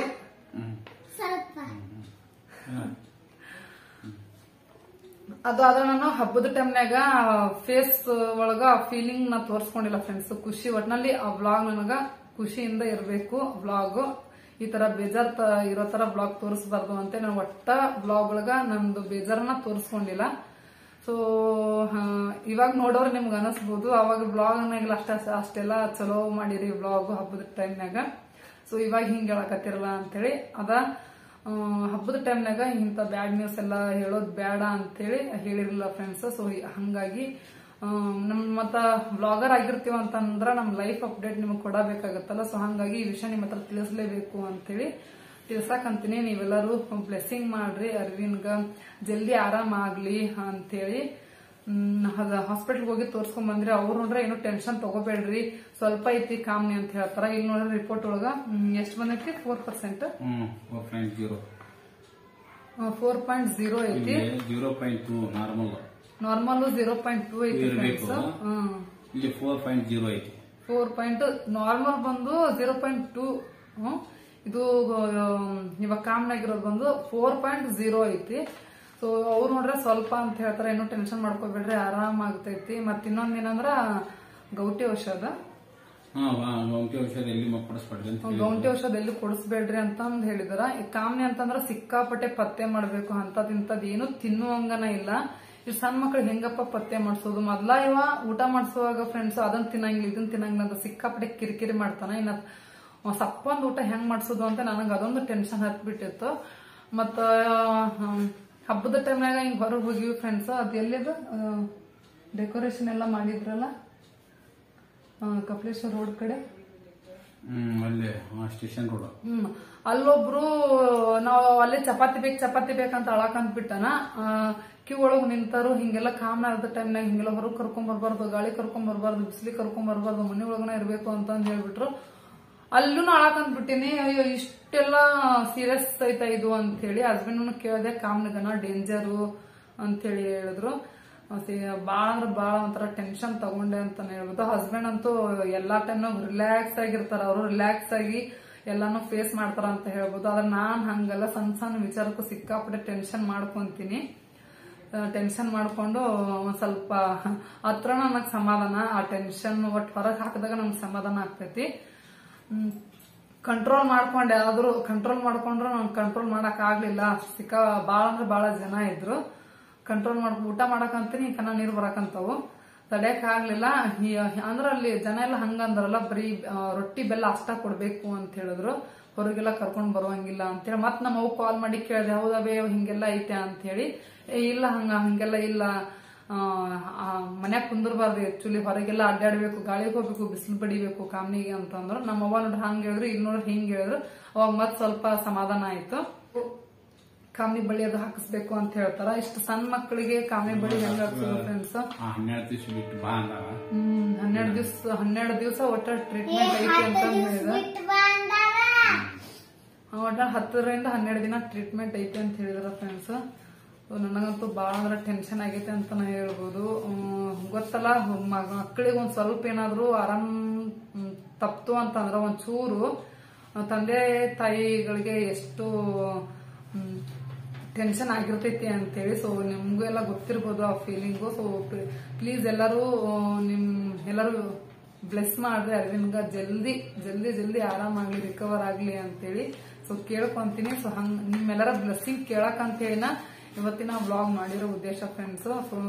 [SPEAKER 1] ಅದು ಅದ ನಾನು ಹಬ್ಬದ ಟೈಮ್ನಾಗ ಫೇಸ್ ಒಳಗ ಫೀಲಿಂಗ್ ನಾ ತೋರ್ಸ್ಕೊಂಡಿಲ್ಲ ಫ್ರೆಂಡ್ಸ್ ಖುಷಿ ಒಟ್ನಲ್ಲಿ ಆ ವ್ಲಾಗ್ ನನಗ ಖುಷಿಯಿಂದ ಇರಬೇಕು ವ್ಲಾಗ್ ಈ ತರ ಬೇಜಾರ್ ತ- ಇರೋ ತರ ವ್ಲಾಗ್ ತೋರಿಸಬಾರ್ದು ಅಂತ ನಾನು ಒಟ್ಟ ವ್ಲಾಗ್ ಒಳಗ ನಂದು ಬೇಜಾರನ್ನ ತೋರಿಸ್ಕೊಂಡಿಲ್ಲ ಸೊ ಇವಾಗ ನೋಡೋರು ನಿಮ್ಗೆ ಅನಿಸ್ಬೋದು ಅವಾಗ ಬ್ಲಾಗ್ನಾಗೆಲ್ಲ ಅಷ್ಟ ಅಷ್ಟೆಲ್ಲ ಚಲೋ ಮಾಡಿರಿ ಬ್ಲಾಗ್ ಹಬ್ಬದ ಟೈಮ್ನಾಗ ಸೊ ಇವಾಗ ಹಿಂಗ್ ಹೇಳಕತ್ತಿರಲ್ಲ ಅಂತೇಳಿ ಅದ ಆ, ಹಬ್ಬದ ಟೈಮ್ನಾಗ ಇಂಥ ಬ್ಯಾಡ್ ನ್ಯೂಸ್ ಎಲ್ಲ ಹೇಳೋದು ಬೇಡ ಅಂತೇಳಿ ಹೇಳಿರಲಿಲ್ಲ ಫ್ರೆಂಡ್ಸ್ ಸೊ ಹಂಗಾಗಿ ಆ, ನಮ್ ಮತ್ತ ಬ್ಲಾಗರ್ ಆಗಿರ್ತೀವ ಅಂತಂದ್ರ ನಮ್ ಲೈಫ್ ಅಪ್ಡೇಟ್ ನಿಮಗೆ ಕೊಡಬೇಕಾಗತ್ತಲ್ಲ ಸೊ ಹಂಗಾಗಿ ಈ ವಿಷಯ ನಿಮ್ಮ ಹತ್ರ ತಿಳಿಸ್ಲೇಬೇಕು ಅಂತೇಳಿ ತಿಳ್ಸಾಕಂತೀನಿ ನೀವೆಲ್ಲರೂ ಬ್ಲೆಸ್ಸಿಂಗ್ ಮಾಡ್ರಿ ಅರವಿಂದ್ಗ ಜಲ್ದಿ ಆರಾಮ ಆಗ್ಲಿ ಅಂತೇಳಿ ಹಾಸ್ಪಿಟಲ್ಗೆ ಹೋಗಿ ತೋರ್ಸ್ಕೊಂಡ್ ಬಂದ್ರಿ ಅವ್ರು ನೋಡ್ರೆ ಏನು ಟೆನ್ಷನ್ ತಗೋಬೇಡ್ರಿ ಸ್ವಲ್ಪ ಐತಿ ಕಾಮ್ನಿ ಅಂತ ಹೇಳ್ತಾರ ಇಲ್ಲಿ ನೋಡ್ರಿ ರಿಪೋರ್ಟ್ ಒಳಗ ಎಷ್ಟು ಬಂದೈತಿ four percent
[SPEAKER 2] hmm four point zero
[SPEAKER 1] four point zero ಐತಿ
[SPEAKER 2] ಇಲ್ಲಿ zero point two normal
[SPEAKER 1] normal zero point two ಐತಿ
[SPEAKER 2] ಇರ್ಬೇಕು
[SPEAKER 1] ಫ್ರೆಂಡ್ಸ್ ಹ್ಮ್
[SPEAKER 2] ಇಲ್ಲಿ ಫೋರ್ ಪಾಯಿಂಟ್ ಜೀರೋ ಐತಿ
[SPEAKER 1] ಫೋರ್ ಪಾಯಿಂಟ್ ನಾರ್ಮಲ್ ಬಂದು ಜೀರೋ ಪಾಯಿಂಟ್ ಟೂ ಇದು ಆಮ್, ಇವಾಗ ಕಾಮ್ನಾಗಿರೋದು ಬಂದು ಫೋರ್ ಪಾಯಿಂಟ್ ಜೀರೋ ಐತಿ ಸೊ ಅವ್ರು ನೋಡ್ರೆ ಸ್ವಲ್ಪ ಅಂತ ಹೇಳ್ತಾರೆ ಏನು ಟೆನ್ಷನ್ ಮಾಡ್ಕೋಬೇಡ್ರಿ ಆರಾಮ್ ಆಗ್ತೈತಿ ಮತ್ ಇನ್ನೊಂದ್ ಏನಂದ್ರ ಗೌಟಿ ಔಷಧ
[SPEAKER 2] ಹಾ ವಂಕಿ ಔಷಧ ಎಲ್ಲಿ ಮಕ್ಕಳಿಸ್ಬಾರ್ದು ಅಂತ ಹೇಳಿ.
[SPEAKER 1] ಗೌಂಟಿ ಔಷಧ ಎಲ್ಲಿ ಕೊಡಿಸ್ಬೇಡ್ರಿ ಅಂತಂದ್ ಹೇಳಿದಾರ ಈ ಕಾಮ್ನಿ ಅಂತಂದ್ರ ಸಿಕ್ಕಾಪಟ್ಟೆ ಪತ್ತೆ ಮಾಡ್ಬೇಕು ಅಂತದ್ ಇಂತದ್ ಏನು ತಿನ್ನುವಂಗನ ಇಲ್ಲ ಈ ಸಣ್ಣ ಮಕ್ಳು ಹೆಂಗಪ್ಪ ಪತ್ತೆ ಮಾಡ್ಸೋದು ಮೊದ್ಲ ಇವ ಊಟ ಮಾಡಿಸುವಾಗ ಫ್ರೆಂಡ್ಸ್ ಅದನ್ನ ತಿನ್ನಂಗಿಲ್ಲ ಇದನ್ನ ತಿನ್ನಂಗಿಲ್ಲ ಅಂತ ಸಿಕ್ಕಾಪಟ್ಟೆ ಕಿರಿಕಿರಿ ಮಾಡ್ತಾನ ಇನ್ನ ಅವ್ ಸಪ್ಪಂದ್ ಊಟ ಹೆಂಗ್ ಮಾಡ್ಸೋದು ಅಂತ ನನಗೆ ಅದೊಂದು ಟೆನ್ಷನ್ ಹತ್ಬಿಟ್ಟಿತ್ತು ಮತ್ತ ಹ್ಮ್, ಹಬ್ಬದ ಟೈಮ್ನಾಗ ಹಿಂಗ್ ಹೊರಗೆ ಹೋಗಿವಿ ಫ್ರೆಂಡ್ಸ್ ಅದ್ ಎಲ್ಲಿದು ಡೆಕೋರೇಷನ್ ಎಲ್ಲ ಮಾಡಿದ್ರಲ್ಲ ಆ, ಕಪಿಲೇಶ್ವರ ರೋಡ್ ಕಡೆ
[SPEAKER 2] ಹ್ಮ್ ಅಲ್ಲೇ ಸ್ಟೇಷನ್ ರೋಡ್
[SPEAKER 1] ಹ್ಮ್ ಅಲ್ಲೊಬ್ರು ನಾವು ಅಲ್ಲೇ ಚಪಾತಿ ಬೇಕು ಚಪಾತಿ ಬೇಕಂತ ಅಳಕಂತ ಬಿಟ್ಟನ ಕ್ಯೂ ಒಳಗ್ ನಿಂತಾರು ಹಿಂಗೆಲ್ಲ ಕಾಮನ್ ಆದ ಟೈಮ್ನಾಗ ಹಿಂಗೆಲ್ಲ ಹೊರಗ್ ಕರ್ಕೊಂಡ್ ಬರ್ಬಾರ್ದು ಗಾಳಿ ಕರ್ಕೊಂಡ್ ಬರ್ಬಾರ್ದು ಬಿಸಿಲಿ ಕರ್ಕೊಂಡ್ ಬರ್ಬಾರ್ದು ಮನೆ ಒಳಗನ ಇರ್ಬೇಕು ಅಂತ ಹೇಳ್ಬಿಟ್ರು ಅಲ್ಲೂ ಅಳಕಂತ ಬಿಟ್ಟಿನಿ ಅಯ್ಯೋ ಇಷ್ಟೆಲ್ಲ ಸೀರಿಯಸ್ ಐತಾ ಇದು ಅಂತ ಹೇಳಿ ಹಸ್ಬೆಂಡ್ ಕೇಳಿದೆ ಕಾಮ್ನಗನ ಡೇಂಜರು ಅಂತ ಹೇಳಿ ಹೇಳಿದ್ರು ಬಾಳ ಅಂದ್ರೆ ಬಾಳ ಒಂಥರ ಟೆನ್ಷನ್ ತಗೊಂಡೆ ಅಂತಾನೆ ಹೇಳ್ಬೋದು ಹಸ್ಬೆಂಡ್ ಅಂತೂ ಎಲ್ಲಾ ಟೈಮ್ನಾಗ ರಿಲ್ಯಾಕ್ಸ್ ಆಗಿರ್ತಾರ ಅವರು ರಿಲ್ಯಾಕ್ಸ್ ಆಗಿ ಎಲ್ಲಾನು ಫೇಸ್ ಮಾಡ್ತಾರ ಅಂತ ಹೇಳ್ಬೋದು ಆದ್ರೆ ನಾನ್ ಹಂಗಲ್ಲ ಸಣ್ಣ ಸಣ್ಣ ವಿಚಾರಕ್ಕೂ ಸಿಕ್ಕಾಪಟ್ಟೆ ಟೆನ್ಷನ್ ಮಾಡ್ಕೊಂತೀನಿ ಟೆನ್ಷನ್ ಮಾಡ್ಕೊಂಡು ಒಂದ್ ಸ್ವಲ್ಪ ಹತ್ರ ನನಗ್ ಸಮಾಧಾನ ಆ ಟೆನ್ಷನ್ ಒಟ್ಟು ಹೊರಗೆ ಹಾಕಿದಾಗ ನಂಗೆ ಸಮಾಧಾನ ಆಗ್ತೈತಿ ಕಂಟ್ರೋಲ್ ಮಾಡ್ಕೊಂಡೆ ಆದ್ರೂ ಕಂಟ್ರೋಲ್ ಮಾಡ್ಕೊಂಡ್ರು ನಂಗೆ ಕಂಟ್ರೋಲ್ ಮಾಡಕ್ ಆಗ್ಲಿಲ್ಲ ಸಿಕ್ಕಾ ಬಾಳ ಅಂದ್ರೆ ಬಾಳ ಜನ ಇದ್ರು ಕಂಟ್ರೋಲ್ ಮಾಡ್ ಊಟ ಮಾಡಕ್ ಅಂತೀನಿ ಕನ್ನ ನೀರ್ ಬರಕಂತಾವು ತಡೆಯಕ್ ಆಗ್ಲಿಲ್ಲ ಈ- ಅಂದ್ರ ಅಲ್ಲಿ ಜನ ಎಲ್ಲ ಹಂಗಂದ್ರಲ್ಲ ಬರೀ ಆ, ರೊಟ್ಟಿ ಬೆಲ್ಲ ಅಷ್ಟ ಕೊಡ್ಬೇಕು ಅಂತ ಹೇಳಿದ್ರು ಹೊರಗೆಲ್ಲ ಕರ್ಕೊಂಡ್ ಬರುವಂಗಿಲ್ಲ ಅಂತೇಳಿ ಮತ್ ನಮ್ಮ ಅವ್ ಕಾಲ್ ಮಾಡಿ ಕೇಳಿದೆ ಹೌದಾ ಬೇ ಹಿಂಗೆಲ್ಲ ಐತೆ ಅಂತ ಹೇಳಿ ಏ ಇಲ್ಲ ಹಂಗ ಹಂಗೆಲ್ಲ ಇಲ್ಲ ಮನ್ಯಾಗ ಕುಂದರ್ಬಾರ್ದು ಆಕ್ಚುಲಿ ಹೊರಗೆಲ್ಲ ಅಡ್ಡಾಡ್ಬೇಕು ಗಾಳಿಗೆ ಹೋಗ್ಬೇಕು ಬಿಸಿಲು ಬಡಿಬೇಕು ಕಾಮ್ನಿಗೆ ಅಂತಂದ್ರು ನಮ್ಮ ಅವ್ವ ನೋಡ್ರಿ ಹಂಗ ಹೇಳಿದ್ರು ಇಲ್ಲಿ ನೋಡ್ರಿ ಹಿಂಗ್ ಹೇಳಿದ್ರು ಅವಾಗ ಮತ್ ಸ್ವಲ್ಪ ಸಮಾಧಾನ ಆಯ್ತು ಕಾಮಿ ಬಳಿ ಅದು ಹಾಕಿಸ್ಬೇಕು ಅಂತ ಹೇಳ್ತಾರ ಇಷ್ಟು ಸಣ್ಣ ಮಕ್ಕಳಿಗೆ ಕಾಮಿ ಬಳಿ ಹೆಂಗ್ ಹಾಕ್ಸೋದು ಫ್ರೆಂಡ್ಸ್
[SPEAKER 2] ಆ ಹನ್ನೆರಡು ದಿವಸ ಬಿಟ್ಟು ಬಾ ಅಂದಾವ
[SPEAKER 1] ಹ್ಮ್ ಹನ್ನೆರಡು ದಿವ್ಸ ಹನ್ನೆರಡು ದಿವಸ ಒಟ್ಟ ಟ್ರೀಟ್ಮೆಂಟ್ ಐತಿ ಅಂತ ಹೇಳಿದ ಒಟ್ಟ ಹತ್ತರಿಂದ ಹನ್ನೆರಡು ದಿನ ಟ್ರೀಟ್ಮೆಂಟ್ ಐತಿ ಅಂತ ಹೇಳಿದ್ರ ಫ್ರೆಂಡ್ಸ್ ನನಗಂತೂ ಬಾಳ ಅಂದ್ರೆ ಟೆನ್ಷನ್ ಆಗೈತೆ ಅಂತ ನಾ ಹೇಳ್ಬೋದು ಹ್ಮ್, ಗೊತ್ತಲ್ಲ ಮಕ್ಕಳಿಗೆ ಒಂದ್ ಸ್ವಲ್ಪ ಏನಾದ್ರು ಆರಾಮ್ ಹ್ಮ್, ತಪ್ತು ಅಂತಂದ್ರ ಒಂದ್ ಚೂರು ಆ, ತಂದೆ ತಾಯಿಗಳಿಗೆ ಎಷ್ಟು ಟೆನ್ಷನ್ ಆಗಿರ್ತೈತಿ ಅಂತೇಳಿ ಸೊ ನಿಮ್ಗೂ ಎಲ್ಲ ಗೊತ್ತಿರ್ಬೋದು ಆ ಫೀಲಿಂಗು ಸೊ ಪ್ಲೀಸ್ ಎಲ್ಲರೂ ಆ, ನಿಮ್ ಎಲ್ಲರೂ ಬ್ಲೆಸ್ ಮಾಡ್ರಿ ಅರವಿಂದ್ಗ ಜಲ್ದಿ ಜಲ್ದಿ ಜಲ್ದಿ ಆರಾಮಾಗ್ಲಿ ರಿಕವರ್ ಆಗ್ಲಿ ಅಂತೇಳಿ ಸೊ ಕೇಳ್ಕೊಂತೀನಿ ಸೊ ಹಂಗ್ ನಿಮ್ಮೆಲ್ಲರ ಬ್ಲೆಸ್ಸಿಂಗ್ ಕೇಳಕ್ ಅಂತೇಳಿನ ಇವತ್ತಿನ ವ್ಲಾಗ್ ಮಾಡಿರೋ ಉದ್ದೇಶ ಫ್ರೆಂಡ್ಸ್ ಸೊ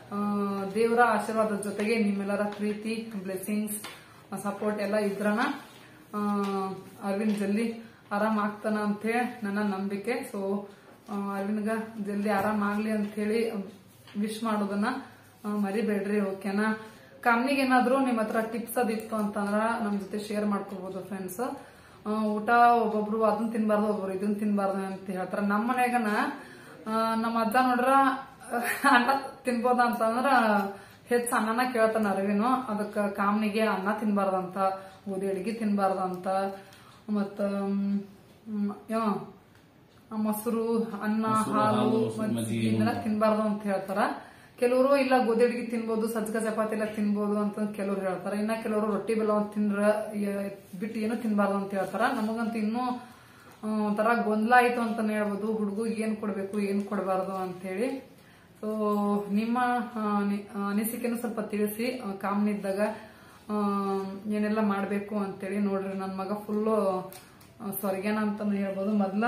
[SPEAKER 1] ದೇವರ ಆಶೀರ್ವಾದದ ಜೊತೆಗೆ ನಿಮ್ಮೆಲ್ಲರ ಪ್ರೀತಿ ಬ್ಲೆಸ್ಸಿಂಗ್ಸ್ ಸಪೋರ್ಟ್ ಎಲ್ಲ ಇದ್ರನ ಆ, ಅರವಿಂದ್ ಜಲ್ದಿ ಆರಾಮ್ ಆಗ್ತಾನ ಅಂತೇಳಿ ನನ್ನ ನಂಬಿಕೆ ಸೊ ಅರವಿಂದ್ಗ ಜಲ್ದಿ ಆರಾಮ್ ಆಗ್ಲಿ ಅಂತ ಹೇಳಿ ವಿಶ್ ಮಾಡೋದನ್ನ ಆ, ಮರಿಬೇಡ್ರಿ ಓಕೆನಾ ಕಾಮ್ನಿಗೆ ಏನಾದ್ರು ನಿಮ್ಮ ಹತ್ರ ಟಿಪ್ಸ್ ಅದಿತ್ತು ಅಂತಂದ್ರ ನಮ್ ಜೊತೆ ಶೇರ್ ಮಾಡ್ಕೋಬಹುದು ಫ್ರೆಂಡ್ಸ್ ಊಟ ಒಬ್ಬೊಬ್ರು ಅದನ್ನ ತಿನ್ಬಾರ್ದು ಒಬ್ಬರು ಇದನ್ನ ತಿನ್ಬಾರ್ದು ಅಂತ ಹೇಳ್ತಾರ ನಮ್ಮ ಮನ್ಯಾಗನ ಆ, ನಮ್ಮ ಅಜ್ಜ ನೋಡ್ರ ಅನ್ನ ತಿನ್ಬೋದ ಅಂತಂದ್ರ ಹೆಚ್ಚು ಅನ್ನನ ಕೇಳ್ತಾನ ಅರಿವಿನು ಅದಕ್ಕ ಕಾಮ್ನಿಗೆ ಅನ್ನ ತಿನ್ಬಾರ್ದಂತ ಗೋಧಿ ಅಡಿಗೆ ತಿನ್ಬಾರ್ದಂತ ಮತ್ತ ಮ್, ಯಾ, ಆ ಮೊಸರು ಅನ್ನ
[SPEAKER 2] ಮೊಸರು,
[SPEAKER 1] ಹಾಲು
[SPEAKER 2] ಹಾಲು,
[SPEAKER 1] ಮಜ್ಜಿಗೆ
[SPEAKER 2] ಮಜ್ಜಿಗೆ
[SPEAKER 1] ಇದನ್ನೆಲ್ಲ ತಿನ್ಬಾರ್ದು ಅಂತ ಹೇಳ್ತಾರ ಕೆಲವರು ಇಲ್ಲ ಗೋಧಿ ಅಡಿಗೆ ತಿನ್ಬೋದು ಸಜ್ಜಕ ಚಪಾತಿ ಎಲ್ಲ ತಿನ್ಬೋದು ಅಂತ ಕೆಲವ್ರು ಹೇಳ್ತಾರ ಇನ್ನ ಕೆಲವರು ರೊಟ್ಟಿ ಬೆಲ್ಲ ಒಂದ್ ತಿಂದ್ರ ಯ- ಬಿಟ್ಟು ಏನು ತಿನ್ಬಾರ್ದು ಅಂತ ಹೇಳ್ತಾರ ನಮಗಂತೂ ಇನ್ನೂ ಆ, ಒಂಥರ ಗೊಂದಲ ಆಯ್ತು ಅಂತಾನೆ ಹೇಳ್ಬೋದು ಹುಡುಗಿಗೆ ಏನ್ ಕೊಡ್ಬೇಕು ಏನ್ ಕೊಡಬಾರ್ದು ಅಂತ ಹೇಳಿ ಸೊ ನಿಮ್ಮ ಆ, ನಿ- ಆ, ಅನಿಸಿಕೆನೂ ಸ್ವಲ್ಪ ತಿಳಿಸಿ ಆ, ಕಾಮ್ನಿದ್ದಾಗ ಆ, ಏನೆಲ್ಲ ಮಾಡ್ಬೇಕು ಅಂತೇಳಿ ನೋಡ್ರಿ ನನ್ ಮಗ ಫುಲ್ಲು ಸ್ವರ್ಗೇನ ಅಂತಾನು ಹೇಳ್ಬೋದು ಮೊದ್ಲ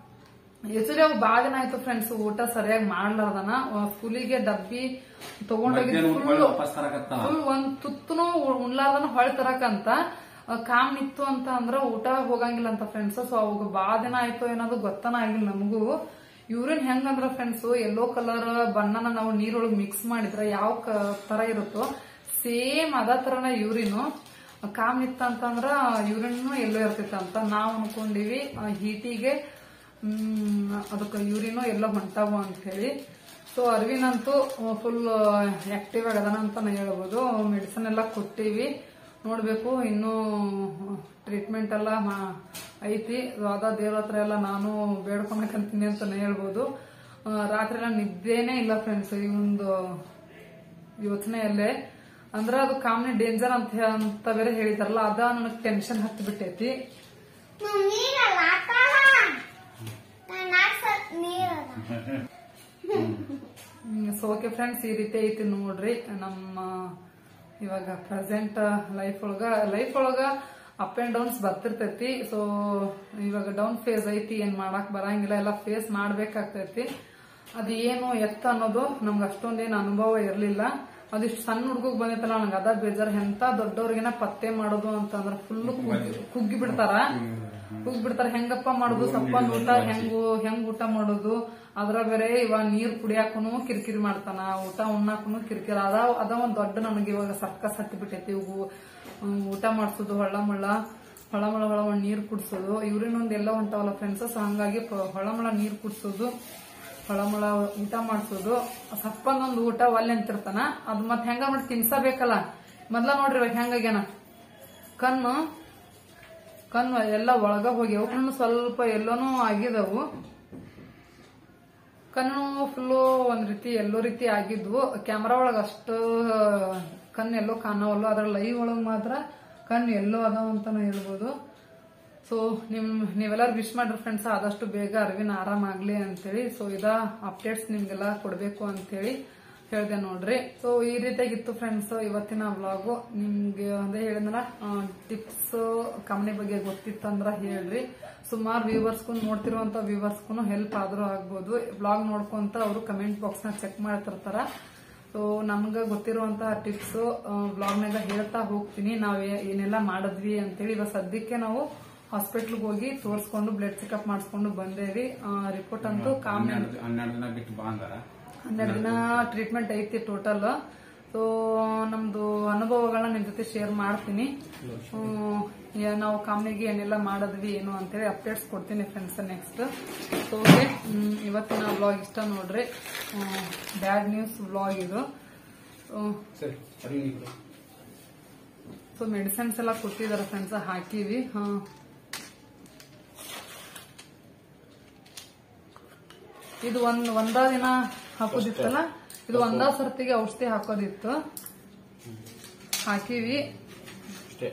[SPEAKER 1] ಹೆಸರು ಬಾಳ ದಿನ ಆಯ್ತು ಫ್ರೆಂಡ್ಸ್ ಊಟ ಸರಿಯಾಗಿ ಮಾಡ್ಲಾರ್ದನ ಸ್ಕೂಲಿಗೆ ಡಬ್ಬಿ ತಗೊಂಡೋಗಿ
[SPEAKER 2] ಮಧ್ಯಾಹ್ನ ಊಟ
[SPEAKER 1] ಫುಲ್
[SPEAKER 2] ಮಾಡಿ ವಾಪಸ್ ತರಕತ್ತಾವ
[SPEAKER 1] ಫುಲ್ ಒಂದ್ ತುತ್ತನು ಉಣ್ಲಾರ್ದನ ಹೊಳ್ ತರಕಂತ ಆ, ಕಾಮ್ ನಿತ್ತು ಅಂತ ಅಂದ್ರ ಊಟ ಹೋಗಂಗಿಲ್ಲ ಅಂತ ಫ್ರೆಂಡ್ಸ್ ಸೊ ಅವಾಗ ಬಾಳ ದಿನ ಆಯ್ತು ಏನಾದ್ರು ಗೊತ್ತನ ಆಗಿಲ್ಲ ನಮಗೂ ಯೂರಿನ್ ಹೆಂಗಂದ್ರ ಫ್ರೆಂಡ್ಸ್ ಯೆಲ್ಲೋ ಕಲರ್ ಬಣ್ಣನ ನಾವು ನೀರೊಳಗೆ ಮಿಕ್ಸ್ ಮಾಡಿದ್ರ ಯಾವ ಕ- ತರ ಇರುತ್ತೋ ಸೇಮ್ ಅದ ತರನ ಯೂರಿನು ಕಾಮ್ ನಿತ್ತ ಅಂತಂದ್ರ ಯೂರಿನ್ ಎಲ್ಲೋ ಇರ್ತೈತೆ ಅಂತ ನಾವ್ ಅನ್ಕೊಂಡಿವಿ ಹೀಟಿಗೆ ಹ್ಮ್ ಅದಕ್ಕೆ ಯೂರಿನು ಎಲ್ಲ ಹೊಂಟಾವು ಅಂತ ಹೇಳಿ ಸೊ ಅರವಿಂದ್ ಅಂತೂ ಫುಲ್ ಆಕ್ಟಿವ್ ಆಗದಾನ ಅಂತ ನಾ ಹೇಳ್ಬೋದು ಮೆಡಿಸಿನ್ ಎಲ್ಲ ಕೊಟ್ಟಿವಿ ನೋಡ್ಬೇಕು ಇನ್ನು ಟ್ರೀಟ್ಮೆಂಟ್ ಎಲ್ಲ ಮಾ- ಐತಿ ಅದ ದೇವ್ರ ಹತ್ರ ಎಲ್ಲ ನಾನು ಬೇಡ್ಕೊಳಕಂತೀನಿ ಅಂತ ಹೇಳ್ಬೋದು ಆ, ರಾತ್ರಿ ಎಲ್ಲ ನಿದ್ದೆನೇ ಇಲ್ಲ ಫ್ರೆಂಡ್ಸ್ ಈ ಒಂದು ಯೋಚನೆಯಲ್ಲೇ ಅಂದ್ರ ಅದು ಕಾಮನಿ ಡೇಂಜರ್ ಅಂತ ಹೇ- ಅಂತ ಬೇರೆ ಹೇಳಿದಾರಲ್ಲ ಅದ ನನಗ್ ಟೆನ್ಷನ್ ಹತ್ತಿ ಬಿಟ್ಟೈತಿ
[SPEAKER 3] ನೀರಲ್ಲ ಆಕಳ ನಾನು ಆಡ್ಸಕ್ ನೀರಲ್ಲ
[SPEAKER 1] ಸೊ ಓಕೆ ಫ್ರೆಂಡ್ಸ್ ಈ ರೀತಿ ಐತಿ ನೋಡ್ರಿ ನಮ್ಮ ಇವಾಗ ಪ್ರೆಸೆಂಟ್ ಲೈಫ್ ಒಳಗ ಲೈಫ್ ಒಳಗ ಅಪ್ ಅಂಡ್ ಡೌನ್ಸ್ ಬರ್ತಿರ್ತೈತಿ ಸೊ ಇವಾಗ ಡೌನ್ ಫೇಸ್ ಐತಿ ಏನ್ ಮಾಡಕ್ ಬರಂಗಿಲ್ಲ ಎಲ್ಲ ಫೇಸ್ ಮಾಡ್ಬೇಕಾಗ್ತೈತಿ ಅದು ಏನು ಎತ್ತ ಅನ್ನೋದು ನಮ್ಗೆ ಅಷ್ಟೊಂದೇನು ಅನುಭವ ಇರ್ಲಿಲ್ಲ ಅದಿಷ್ಟು ಸಣ್ಣ ಹುಡುಗಗ್ ಬಂದೈತಲ್ಲ ನಂಗೆ ಅದ ಬೇಜಾರ್ ಎಂತ ದೊಡ್ಡವ್ರಿಗೆನ ಪತ್ತೆ ಮಾಡೋದು ಅಂತಂದ್ರ ಫುಲ್ ಕುಗ್ಗಿ ಬಿಡ್ತಾರ ಕುಗ್ಗಿ ಬಿಡ್ತಾರ ಹೆಂಗಪ್ಪ ಮಾಡೋದು ಸಪ್ಪಂದ್ ಊಟ ಹೆಂಗು ಹೆಂಗ್ ಊಟ ಮಾಡೋದು ಅದ್ರ ಬೇರೆ ಇವ ನೀರ್ ಕುಡಿಯಾಕನು ಕಿರಿಕಿರಿ ಮಾಡ್ತಾನ ಊಟ ಉಣ್ಣಾಕನು ಕಿರಿಕಿರಿ ಅದ ಅದ ಒಂದ್ ದೊಡ್ಡ ನನಗೆ ಇವಾಗ ಸರ್ಕಸ್ ಹತ್ತಿ ಬಿಟ್ಟೈತಿ ಇವು ಹ್ಮ್, ಊಟ ಮಾಡ್ಸೋದು ಹೊಳ್ಳ ಮುಳ್ಳ ಹೊಳಮಳ ಹೊಳಮಳ ನೀರ್ ಕುಡ್ಸೋದು ಇವ್ರಿನೊಂದ್ ಎಲ್ಲ ಹೊಂಟಾವಲ್ಲ ಫ್ರೆಂಡ್ಸ್ ಸೊ ಹಂಗಾಗಿ ಪ- ಹೊಳಮಳ ನೀರ್ ಕುಡ್ಸೋದು ಹೊಳಮಳ ಊಟ ಮಾಡ್ಸೋದು ಸಪ್ಪಂದೊಂದು ಊಟ ಒಲ್ಲೆ ಅಂತಿರ್ತಾನ ಅದ್ ಮತ್ ಹೆಂಗ ಮಾಡಿ ತಿನ್ಸಬೇಕಲ್ಲ ಮೊದ್ಲ ನೋಡ್ರಿ ಇವಾಗ ಹೆಂಗಾಗ್ಯಾನ ಕಣ್ಣು ಕಣ್ಣು ಎಲ್ಲ ಒಳಗ ಹೋಗ್ಯಾವ ಕಣ್ಣು ಸ್ವಲ್ಪ ಎಲ್ಲೋನು ಆಗಿದವು ಕಣ್ಣು ಫುಲ್ಲು ಒಂದ್ ರೀತಿ ಎಲ್ಲೋ ರೀತಿ ಆಗಿದ್ವು ಕ್ಯಾಮ್ರಾ ಒಳಗ ಅಷ್ಟು ಕಣ್ಣು ಎಲ್ಲೋ ಕಾಣವಲ್ಲ ಅದ್ರ ಲೈವ್ ಒಳಗ್ ಮಾತ್ರ ಕಣ್ಣು ಎಲ್ಲೋ ಅದಾವ ಅಂತಾನು ಹೇಳ್ಬೋದು ಸೊ ನಿಮ್ ನೀವೆಲ್ಲರೂ ವಿಶ್ ಮಾಡ್ರಿ ಫ್ರೆಂಡ್ಸ್ ಆದಷ್ಟು ಬೇಗ ಅರವಿಂದ್ ಆರಾಮಾಗ್ಲಿ ಅಂತೇಳಿ ಸೊ ಇದ ಅಪ್ಡೇಟ್ಸ್ ನಿಮ್ಗೆಲ್ಲ ಕೊಡ್ಬೇಕು ಅಂತೇಳಿ ಹೇಳ್ದೆ ನೋಡ್ರಿ ಸೊ ಈ ರೀತಿಯಾಗಿತ್ತು ಫ್ರೆಂಡ್ಸ್ ಇವತ್ತಿನ ವ್ಲಾಗು ನಿಮ್ಗೆ ಅದೇ ಹೇಳಿದ್ರ ಟಿಪ್ಸ್ ಕಂಪ್ನಿ ಬಗ್ಗೆ ಗೊತ್ತಿತ್ತಂದ್ರ ಹೇಳ್ರಿ ಸುಮಾರು ವ್ಯೂವರ್ಸ್ಗೂ ನೋಡ್ತಿರುವಂತ ವ್ಯೂವರ್ಸ್ಗೂ ಹೆಲ್ಪ್ ಆದ್ರೂ ಆಗ್ಬೋದು ವ್ಲಾಗ್ ನೋಡ್ಕೊಂತ ಅವರು ಕಮೆಂಟ್ ಬಾಕ್ಸ್ ನ ಚೆಕ್ ಮಾಡ್ತಿರ್ತಾರ ಸೊ ನಮ್ಗ ಗೊತ್ತಿರುವಂತಹ ಟಿಪ್ಸ್ ವ್ಲಾಗ್ನಾಗ ಹೇಳ್ತಾ ಹೋಗ್ತೀನಿ ನಾವ್ ಏ- ಏನೆಲ್ಲ ಮಾಡಿದ್ವಿ ಅಂತೇಳಿ ಇವಾಗ ಸದ್ಯಕ್ಕೆ ನಾವು ಹಾಸ್ಪಿಟ್ಲ್ಗೆ ಹೋಗಿ ತೋರಿಸ್ಕೊಂಡು ಬ್ಲಡ್ ಚೆಕಪ್ ಮಾಡಿಸ್ಕೊಂಡು ಬಂದೇವಿ ರಿಪೋರ್ಟ್ ಅಂತೂ ಕಾಮನ್
[SPEAKER 2] ಹನ್ನೆರಡು ಹನ್ನೆರಡು ದಿನ ಬಿಟ್ಟು ಬಾ ಅಂದಾರ
[SPEAKER 1] ಹನ್ನೆರಡು ದಿನ ಟ್ರೀಟ್ಮೆಂಟ್ ಐತಿ ಟೋಟಲ್ ಸೊ ನಮ್ದು ಅನುಭವಗಳನ್ನ ನಿಮ್ ಜೊತೆ ಶೇರ್ ಮಾಡ್ತೀನಿ ಹ್ಮ್, ಯಾ- ನಾವು ಕಾಮನಿಗೆ ಏನೆಲ್ಲ ಮಾಡಿದ್ವಿ ಏನು ಅಂತೇಳಿ ಅಪ್ಡೇಟ್ಸ್ ಕೊಡ್ತೀನಿ ಫ್ರೆಂಡ್ಸ್ ನೆಕ್ಸ್ಟ್ ಸೊ ಓಕೆ ಇವತ್ತಿನ ವ್ಲಾಗ್ ಇಷ್ಟ ನೋಡ್ರಿ ಬ್ಯಾಡ್ ನ್ಯೂಸ್ ವ್ಲಾಗ್ ಇದು
[SPEAKER 2] ಸರಿ ಅರವಿಂದ್ ಇಬ್ರು.
[SPEAKER 1] ಸೊ ಮೆಡಿಸಿನ್ಸ್ ಎಲ್ಲ ಕೊಟ್ಟಿದ್ದಾರೆ ಫ್ರೆಂಡ್ಸ್ ಹಾಕಿವಿ ಹಾ ಇದು ಒಂದ್ ಒಂದ ದಿನ ಹಾಕೋದಿತ್ತಲ್ಲ ಇದು ಒಂದ ಸರ್ತಿಗೆ ಔಷಧಿ ಹಾಕೋದಿತ್ತು ಹಾಕಿವಿ
[SPEAKER 2] ಅಷ್ಟೇ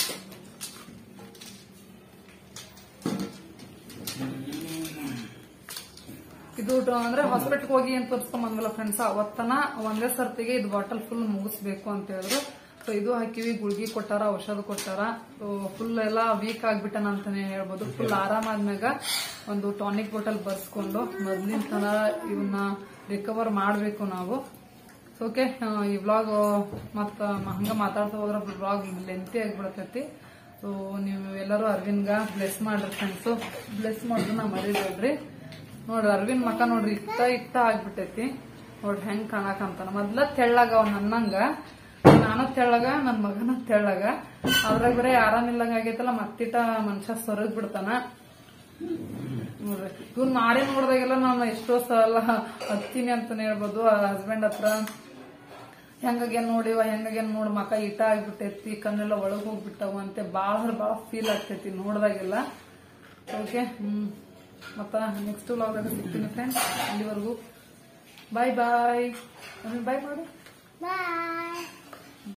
[SPEAKER 1] ಇದು ಟ- ಅಂದ್ರೆ ಹಾಸ್ಪಿಟಲ್ ಹೋಗಿ ಏನ್ ತೋರಿಸ್ಕೊಂಡ್ ಬಂದಲ್ಲ ಫ್ರೆಂಡ್ಸ್ ಅವತ್ತನ ಒಂದೇ ಸರ್ತಿಗೆ ಇದು ಬಾಟಲ್ ಫುಲ್ ಮುಗಿಸ್ಬೇಕು ಅಂತ ಹೇಳಿದ್ರು ಸೊ ಇದು ಹಾಕಿವಿ ಗುಳ್ಗಿ ಕೊಟ್ಟಾರ ಔಷಧ ಕೊಟ್ಟಾರ ಸೊ ಫುಲ್ ಎಲ್ಲ ವೀಕ್ ಆಗ್ಬಿಟ್ಟನ ಅಂತಾನೆ ಹೇಳ್ಬೋದು ಫುಲ್ ಆರಾಮಾದ್ಮ್ಯಾಗ ಒಂದು ಟಾನಿಕ್ ಬಾಟಲ್ ಬರ್ಸ್ಕೊಂಡು ಮೊದ್ಲಿನ ತರ ಇವನ್ನ ರಿಕವರ್ ಮಾಡ್ಬೇಕು ನಾವು ಓಕೆ ಈ ವ್ಲಾಗ್ ಮತ್ತ ಹಂಗ ಮಾತಾಡ್ತಾ ಹೋದ್ರ ವ್ಲಾಗ್ ಲೆಂತಿ ಆಗ್ಬಿಡ್ತೈತಿ ಸೊ ನೀವು ಎಲ್ಲರೂ ಅರವಿಂದ್ಗ ಬ್ಲೆಸ್ ಮಾಡ್ರಿ ಫ್ರೆಂಡ್ಸ್ ಬ್ಲೆಸ್ ಮಾಡೋದನ್ನ ಮರಿಬೇಡ್ರಿ ನೋಡ್ರಿ ಅರವಿಂದ್ ಮಕ ನೋಡ್ರಿ ಇಟ್ಟ ಇಟ್ಟ ಆಗ್ಬಿಟ್ಟೈತಿ ನೋಡ್ರಿ ಹೆಂಗ್ ಕಾಣಕಂತಾನ ಮೊದ್ಲ ತೆಳ್ಳಗ ಅವ್ ನನ್ನಂಗ ನಾನು ತೆಳ್ಳಗ ನನ್ ಮಗನ ತೆಳ್ಳಗ ಅದ್ರಾಗ ಬರೀ ಆರಾಮಿಲ್ಲಂಗ ಆಗೈತಲ್ಲ ಮತ್ತಿಟ ಮನುಷ್ಯ ಸೊರಗ್ ಬಿಡ್ತಾನ ನೋಡ್ರಿ ಇವ್ನ್ ಮಾಡಿ ನೋಡ್ದಾಗೆಲ್ಲ ನಾನು ಎಷ್ಟೋ ಸಲ ಹತ್ತೀನಿ ಅಂತಾನೆ ಹೇಳ್ಬೋದು ಹಸ್ಬೆಂಡ್ ಹತ್ರ ಹೆಂಗಾಗ್ಯಾನ ನೋಡಿವ ಹೆಂಗಾಗ್ಯಾನ ನೋಡ್ ಮಕ ಇಟ ಆಗ್ಬಿಟ್ಟೈತಿ ಕಣ್ಣೆಲ್ಲ ಒಳಗ್ ಹೋಗ್ಬಿಟ್ಟವು ಅಂತ ಬಾಳ ಅಂದ್ರೆ ಬಾಳ ಫೀಲ್ ಆಗ್ತೈತಿ ನೋಡ್ದಾಗೆಲ್ಲ ಓಕೆ ಹ್ಮ್ ಮತ್ತ ನೆಕ್ಸ್ಟ್ ವ್ಲಾಗ್ ಸಿಗ್ತೀನಿ ಫ್ರೆಂಡ್ಸ್ ಅಲ್ಲಿವರೆಗೂ ಬಾಯ್ ಬಾಯ್ ಬಾಯ್ ಮಾಡಿ
[SPEAKER 3] ಬಾಯ್